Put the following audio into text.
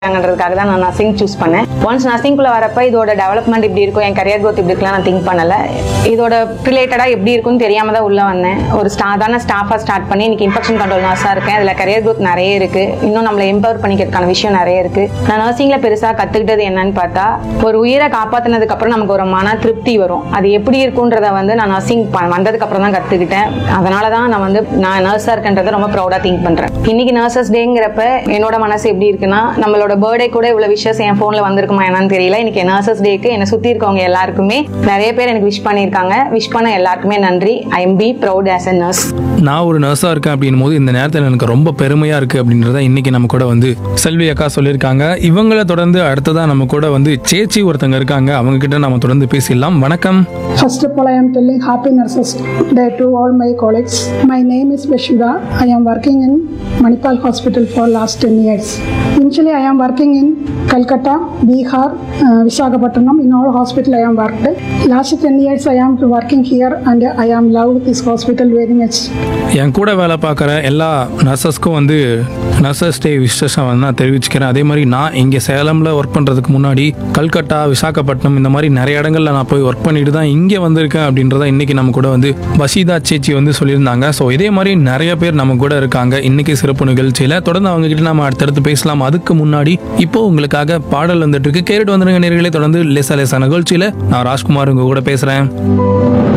ங்கிறதுக்காக தான் நான் nursing choose பண்ணேன் ஒன்ஸ் நர்சிங்குள்ள வரப்ப இதோட டெவலப்மெண்ட் இப்படி இருக்கும் என் கரியர் growth இப்படி இருக்கலாம் நான் திங்க் பண்ணல இதோட ரிலேட்டடா எப்படி இருக்கும்னு தெரியாம தான் உள்ள வந்தேன் ஒரு சாதாரண ஸ்டாஃபா ஸ்டார்ட் பண்ணி இன்னைக்கு இன்ஃபெக்ஷன் கண்ட்ரோல் நர்ஸா இருக்கேன் இதுல கரியர் growth நிறைய இருக்கு இன்னும் நம்மளை எம்பவர் பண்ணிக்கிறதுக்கான விஷயம் நிறைய இருக்கு நான் நர்சிங்ல பெருசா கத்துக்கிட்டது என்னன்னு பார்த்தா ஒரு உயிரை காப்பாத்தினதுக்கு அப்புறம் நமக்கு ஒரு மன திருப்தி வரும் அது எப்படி இருக்குன்றத வந்து நான் நர்சிங் வந்ததுக்கு அப்புறம் தான் கத்துக்கிட்டேன் அதனால தான் நான் வந்து நான் நர்ஸா இருக்கேன்றதை ரொம்ப ப்ரௌடா திங்க் பண்றேன் இன்னைக்கு நர்சஸ் டேங்கிறப்ப என்னோட மனசு எப்படி இருக்குன்னா நம்மளோட பர்த்டே கூட இவ்வளவு விஷயம் என் போன்ல வந்திருக்குமா என்னன்னு தெரியல இன்னைக்கு நர்சஸ் டேக்கு என்னை சுத்தி இருக்கவங்க எல்லாருக்குமே நிறைய பேர் எனக்கு விஷ் பண்ணியிருக்காங்க விஷ் பண்ண எல்லாருக்குமே நன்றி I am be proud as a nurse நான் ஒரு நர்ஸாக இருக்கேன் அப்படின்னும் போது இந்த நேரத்தில் எனக்கு ரொம்ப பெருமையாக இருக்குது அப்படின்றத இன்னைக்கு நம்ம கூட வந்து செல்வி அக்கா சொல்லியிருக்காங்க இவங்களை தொடர்ந்து அடுத்ததாக நம்ம கூட வந்து சேச்சி ஒருத்தங்க இருக்காங்க அவங்க கிட்ட நம்ம தொடர்ந்து பேசிடலாம் வணக்கம் First of all, I am telling Happy Nurses Day to all my colleagues. My name is Vashida. I am working in Manipal Hospital for last 10 years. Initially, I am working in Calcutta, Bihar, uh, Visakhapatnam. In all hospital, I am worked. Last 10 years, I am working here and I am love this hospital very much. என் கூட வேலை பார்க்குற எல்லா நர்சஸ்க்கும் வந்து nurses டே விசேஷம் வந்து நான் தெரிவிச்சுக்கிறேன் அதே மாதிரி நான் இங்கே சேலமில் ஒர்க் பண்ணுறதுக்கு முன்னாடி கல்கட்டா விசாகப்பட்டினம் இந்த மாதிரி நிறைய இடங்கள்ல நான் போய் ஒர்க் பண்ணிட்டு தான் இங்கே வந்திருக்கேன் அப்படின்றத இன்னைக்கு நம்ம கூட வந்து பஷீதா சேச்சி வந்து சொல்லியிருந்தாங்க ஸோ இதே மாதிரி நிறைய பேர் நம்ம கூட இருக்காங்க இன்னைக்கு சிறப்பு நிகழ்ச்சியில் தொடர்ந்து அவங்க கிட்ட நம்ம அடுத்தடுத்து பேசலாம் அதுக்கு முன்னாடி இப்போ உங்களுக்காக பாடல் வந்துட்டு இருக்கு கேட்டுட்டு வந்துருங்க நேர்களே தொடர்ந்து லேசா லேசா நிகழ்ச்சியில் நான் ராஜ்குமார் உங்க கூட பேசுகிறேன்